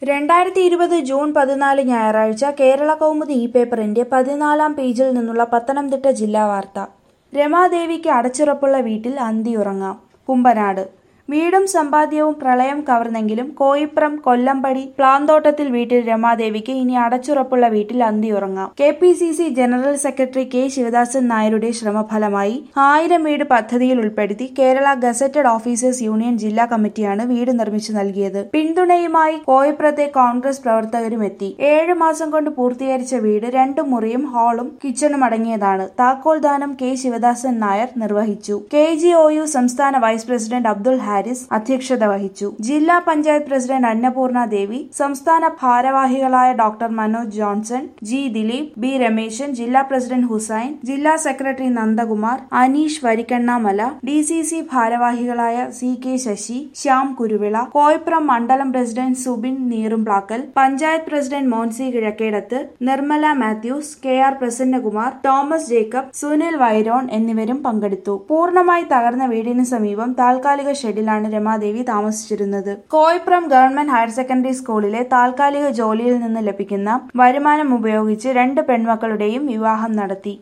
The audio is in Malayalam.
രണ്ടായിരത്തി ഇരുപത് ജൂൺ പതിനാല് ഞായറാഴ്ച കേരള കൗമുദി ഈ പേപ്പറിന്റെ പതിനാലാം പേജിൽ നിന്നുള്ള പത്തനംതിട്ട ജില്ലാ വാർത്ത രമാദേവിക്ക് അടച്ചുറപ്പുള്ള വീട്ടിൽ അന്തിയുറങ്ങാം കുമ്പനാട് വീടും സമ്പാദ്യവും പ്രളയം കവർന്നെങ്കിലും കോയിപ്രം കൊല്ലമ്പടി പ്ലാന്തോട്ടത്തിൽ വീട്ടിൽ രമാദേവിക്ക് ഇനി അടച്ചുറപ്പുള്ള വീട്ടിൽ അന്തിയുറങ്ങാം K P C C general secretary K Sivadasan നായരുടെ ശ്രമഫലമായി ആയിരം വീട് പദ്ധതിയിൽ ഉൾപ്പെടുത്തി കേരള ഗസറ്റഡ് ഓഫീസേഴ്സ് യൂണിയൻ ജില്ലാ കമ്മിറ്റിയാണ് വീട് നിർമ്മിച്ചു നൽകിയത് പിന്തുണയുമായി കോയിപ്രത്തെ കോൺഗ്രസ് പ്രവർത്തകരും എത്തി ഏഴു മാസം കൊണ്ട് പൂർത്തീകരിച്ച വീട് രണ്ടു മുറിയും ഹാളും കിച്ചണും അടങ്ങിയതാണ് താക്കോൽ ദാനം കെ ശിവദാസൻ നായർ നിർവഹിച്ചു കെ ജി ഒ യു സംസ്ഥാന വൈസ് പ്രസിഡന്റ് അബ്ദുൾ ഹാരിസ് അധ്യക്ഷത വഹിച്ചു ജില്ലാ പഞ്ചായത്ത് പ്രസിഡന്റ് അന്നപൂർണ ദേവി സംസ്ഥാന ഭാരവാഹികളായ doctor Manoj Johnson G Dileep B Rameshan ജില്ലാ പ്രസിഡന്റ് ഹുസൈൻ ജില്ലാ secretary Nandakumar Aneesh Varikkannamala D C C ഭാരവാഹികളായ സി കെ ശശി ശ്യാം കുരുവിള കോയപ്രം മണ്ഡലം president Subin Neerumplakkal panchayat president Moncy Kizhakkedathu Nirmala Mathews K R Prasannakumar Thomas Jacob Sunil Vairon എന്നിവരും പങ്കെടുത്തു പൂർണ്ണമായി തകർന്ന വീടിന് സമീപം താൽക്കാലിക ഷെഡിലാണ് രമാദേവി താമസിച്ചിരുന്നത് കോയിപ്രം ഗവൺമെന്റ് ഹയർ സെക്കൻഡറി സ്കൂളിലെ താൽക്കാലിക ജോലിയിൽ നിന്ന് ലഭിക്കുന്ന വരുമാനം ഉപയോഗിച്ച് രണ്ട് പെൺമക്കളുടെയും വിവാഹം നടത്തി